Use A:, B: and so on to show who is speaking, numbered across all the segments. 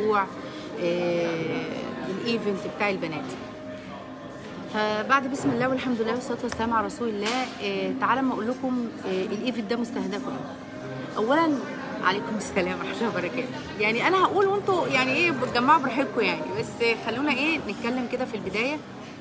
A: موضوع آه، الايفنت بتاع البنات فبعد بسم الله والحمد لله والصلاه والسلام على رسول الله آه، تعالى ما اقول لكم آه، الايفنت ده مستهدفه ايه اولا عليكم السلام ورحمه الله وبركاته يعني انا هقول وانتوا يعني ايه بتجمعوا براحتكم يعني بس خلونا ايه نتكلم كده في البدايه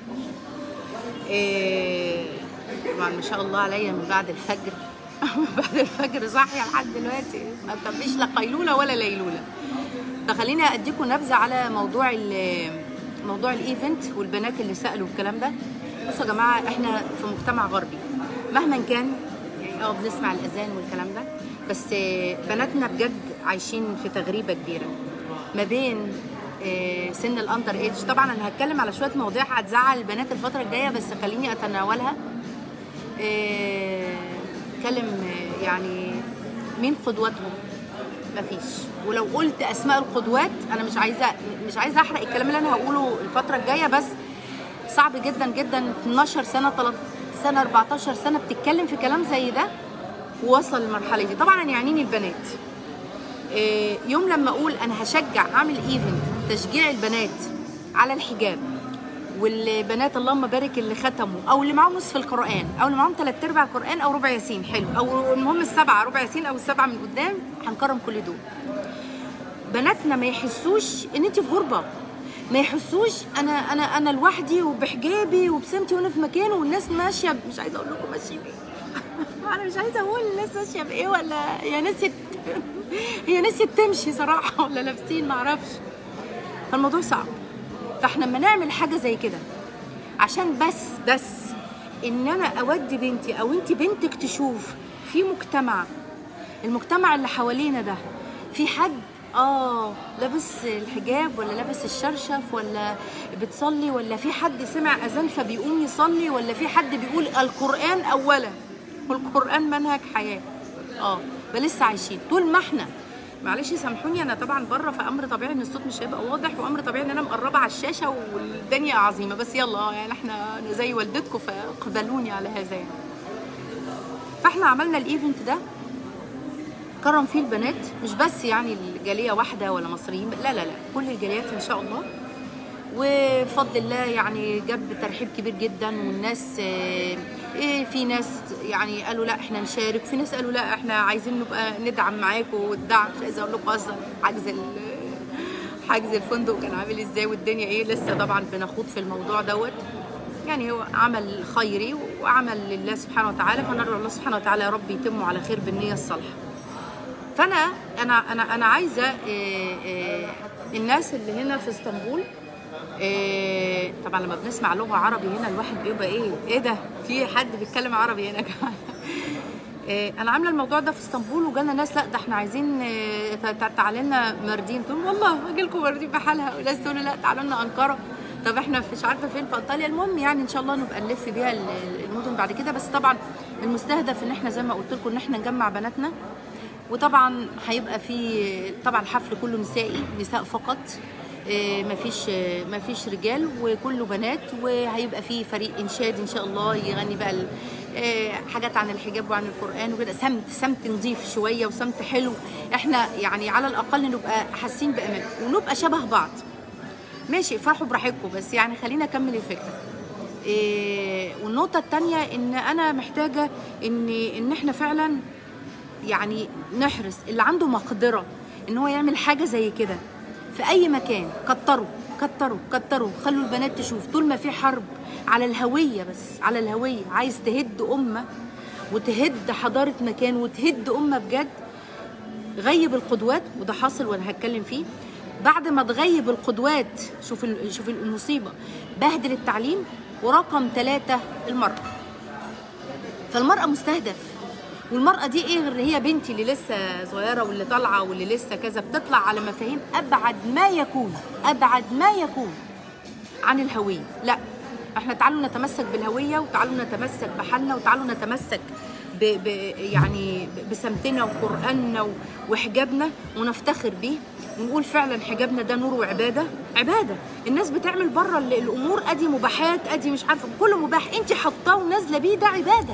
A: إيه طبعا ما شاء الله عليا من بعد الفجر من بعد الفجر صاحيه لحد دلوقتي ما بتعملش لا قيلوله ولا ليلوله فخليني اديكم نبذه على موضوع ال- موضوع الايفنت والبنات اللي سالوا الكلام ده بصوا يا جماعه احنا في مجتمع غربي مهما كان يعني اه بنسمع الاذان والكلام ده بس آه، بناتنا بجد عايشين في تغريبه كبيره ما بين آه، سن الاندر ايدج طبعا انا هتكلم على شويه مواضيع هتزعل البنات الفتره الجايه بس خليني اتناولها آه، اتكلم آه، يعني مين قدوتهم مفيش ولو قلت اسماء القدوات انا مش عايزه مش عايزه احرق الكلام اللي انا هقوله الفتره الجايه بس صعب جدا جدا 12 سنه 13 سنه 14 سنه بتتكلم في كلام زي ده ووصل للمرحله دي طبعا انا يعنيني البنات إيه، يوم لما اقول انا هشجع اعمل ايفنت تشجيع البنات على الحجاب والبنات اللهم بارك اللي ختموا او اللي معاهم نصف القران او اللي معاهم ثلاث ارباع القران او ربع ياسين حلو او المهم السبعه ربع ياسين او السبعه من قدام هنكرم كل دول بناتنا ما يحسوش ان انت في غربه ما يحسوش انا انا انا لوحدي وبحجابي وبسمتي وانا في مكان والناس ماشيه ب- مش عايزه اقول لكم ماشيه بايه انا مش عايزه اقول الناس ماشيه بايه ولا هي نسيت هي نسيت تمشي صراحه ولا لابسين معرفش فالموضوع صعب فاحنا لما نعمل حاجه زي كده عشان بس بس ان انا اودي بنتي او انت بنتك تشوف في مجتمع المجتمع اللي حوالينا ده في حد اه لابس الحجاب ولا لابس الشرشف ولا بتصلي ولا في حد سمع اذان فبيقوم يصلي ولا في حد بيقول القران اولا والقران منهج حياه اه فلسه عايشين طول ما احنا معلش سامحوني انا طبعا بره فامر طبيعي ان الصوت مش هيبقى واضح وامر طبيعي ان انا مقربه على الشاشه والدنيا عظيمه بس يلا آه، يعني احنا أنا زي والدتكم فاقبلوني على هذا يعني. فاحنا عملنا الايفنت ده كرم فيه البنات مش بس يعني الجاليه واحده ولا مصريين لا لا لا كل الجاليات ان شاء الله وبفضل الله يعني جاب ترحيب كبير جدا والناس آه، إيه في ناس يعني قالوا لا احنا نشارك في ناس قالوا لا احنا عايزين نبقى ندعم معاكم والدعم مش عايزه اقول لكم اصلا حجز ال- حجز الفندق كان عامل ازاي والدنيا ايه لسه طبعا بنخوض في الموضوع دوت يعني هو عمل خيري وعمل لله سبحانه وتعالى فندعو الله سبحانه وتعالى يا رب يتمه على خير بالنيه الصالحه فانا انا انا انا عايزه إيه إيه الناس اللي هنا في اسطنبول إيه طبعا لما بنسمع لغه عربي هنا الواحد بيبقى ايه ايه ده في حد بيتكلم عربي هنا كمان إيه انا عامله الموضوع ده في اسطنبول وجانا ناس لا ده احنا عايزين إيه تعالى لنا ماردين تقول والله اجي لكم ماردين بحالها وناس تقول لا تعالوا لنا انقره طب احنا مش عارفه فين في انطاليا المهم يعني ان شاء الله نبقى نلف بيها ال- المدن بعد كده بس طبعا المستهدف ان احنا زي ما قلت لكم ان احنا نجمع بناتنا وطبعا هيبقى في طبعا الحفل كله نسائي نساء فقط إيه، مفيش إيه، مفيش رجال وكله بنات وهيبقى في فريق انشاد ان شاء الله يغني بقى ال- إيه، حاجات عن الحجاب وعن القران وكده سمت سمت نظيف شويه وسمت حلو احنا يعني على الاقل نبقى حاسين بامان ونبقى شبه بعض ماشي افرحوا براحتكم بس يعني خلينا اكمل الفكره إيه والنقطه الثانيه ان انا محتاجه ان ان احنا فعلا يعني نحرص اللي عنده مقدره ان هو يعمل حاجه زي كده في اي مكان كتروا كتروا كتروا خلوا البنات تشوف طول ما في حرب على الهويه بس على الهويه عايز تهد امه وتهد حضاره مكان وتهد امه بجد غيب القدوات وده حاصل وانا هتكلم فيه بعد ما تغيب القدوات شوف ال- شوف المصيبه بهدل التعليم ورقم ثلاثة المرأة فالمرأة مستهدف والمرأة دي ايه غير هي بنتي اللي لسه صغيرة واللي طالعة واللي لسه كذا بتطلع على مفاهيم أبعد ما يكون أبعد ما يكون عن الهوية لا احنا تعالوا نتمسك بالهوية وتعالوا نتمسك بحالنا وتعالوا نتمسك ب ب يعني بسمتنا وقرآننا و- وحجابنا ونفتخر بيه ونقول فعلا حجابنا ده نور وعبادة عبادة الناس بتعمل بره ال- الأمور أدي مباحات أدي مش عارفة كله مباح أنت حطاه ونازلة بيه ده عبادة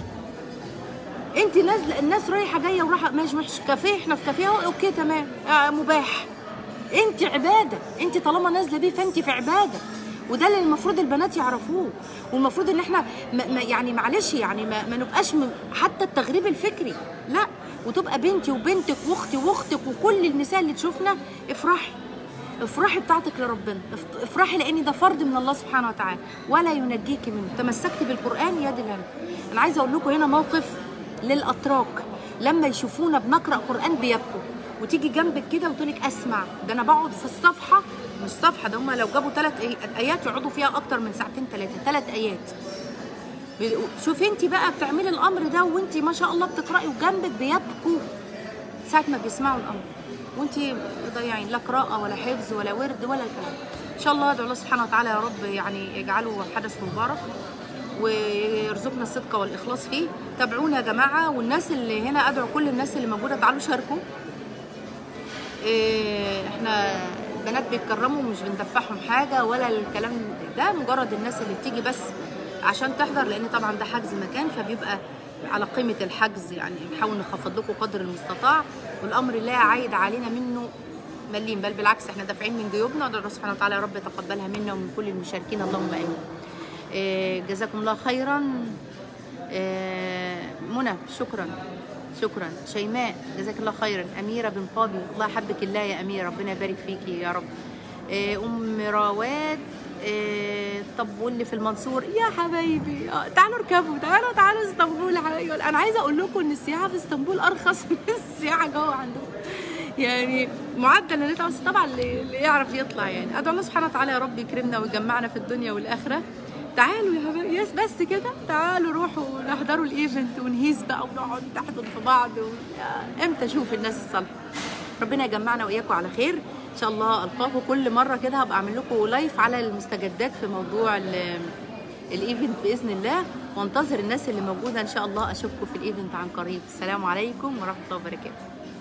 A: انت نازله الناس رايحه جايه ورايحه ماشي ماشي كافيه احنا في كافيه اهو اوكي تمام آه مباح انت عباده انت طالما نازله بيه فانت في عباده وده اللي المفروض البنات يعرفوه والمفروض ان احنا ما ما يعني معلش يعني ما, ما نبقاش م- حتى التغريب الفكري لا وتبقى بنتي وبنتك واختي واختك وكل النساء اللي تشوفنا افرحي افرحي بتاعتك لربنا اف- افرحي لان ده فرض من الله سبحانه وتعالى ولا ينجيك منه تمسكتي بالقران يد الهنا انا عايزه اقول لكم هنا موقف للاتراك لما يشوفونا بنقرا قران بيبكوا وتيجي جنبك كده وتقولك اسمع ده انا بقعد في الصفحه مش صفحه ده هم لو جابوا ثلاث ايات يقعدوا فيها اكتر من ساعتين ثلاثه ثلاث ايات شوفي انت بقى بتعملي الامر ده وانت ما شاء الله بتقراي وجنبك بيبكوا ساعه ما بيسمعوا الامر وانت ضايعين لا قراءه ولا حفظ ولا ورد ولا الكلام ان شاء الله ادعو الله سبحانه وتعالى يا رب يعني يجعله حدث مبارك ويرزقنا الصدق والاخلاص فيه تابعونا يا جماعه والناس اللي هنا ادعو كل الناس اللي موجوده تعالوا شاركوا إيه، احنا بنات بيتكرموا مش بندفعهم حاجه ولا الكلام ده مجرد الناس اللي بتيجي بس عشان تحضر لان طبعا ده حجز مكان فبيبقى على قيمه الحجز يعني نحاول نخفض لكم قدر المستطاع والامر لا عايد علينا منه مليم بل بالعكس احنا دافعين من جيوبنا ودعو الله سبحانه وتعالى يا رب يتقبلها منا ومن كل المشاركين اللهم امين. إيه، جزاكم الله خيرا إيه، منى شكرا شكرا شيماء جزاك الله خيرا أميرة بن قاضي الله يحبك الله يا أميرة ربنا يبارك فيكي يا رب إيه، أم رواد إيه، طب واللي في المنصور يا حبايبي آه، تعالوا اركبوا تعالوا تعالوا اسطنبول يا حبايبي انا عايزه اقول لكم ان السياحه في اسطنبول ارخص من السياحه جوه عندهم يعني معدل النت بس طبعا اللي اللي يعرف يطلع يعني ادعو الله سبحانه وتعالى يا رب يكرمنا ويجمعنا في الدنيا والاخره تعالوا يا حبايبي يس بس كده تعالوا روحوا نحضروا الايفنت ونهيس بقى ونقعد نحضن في بعض و... يا- امتى اشوف الناس الصالحه ربنا يجمعنا واياكم على خير ان شاء الله القاكم كل مره كده هبقى اعمل لكم لايف على المستجدات في موضوع ال- الايفنت باذن الله وانتظر الناس اللي موجوده ان شاء الله اشوفكم في الايفنت عن قريب السلام عليكم ورحمه الله وبركاته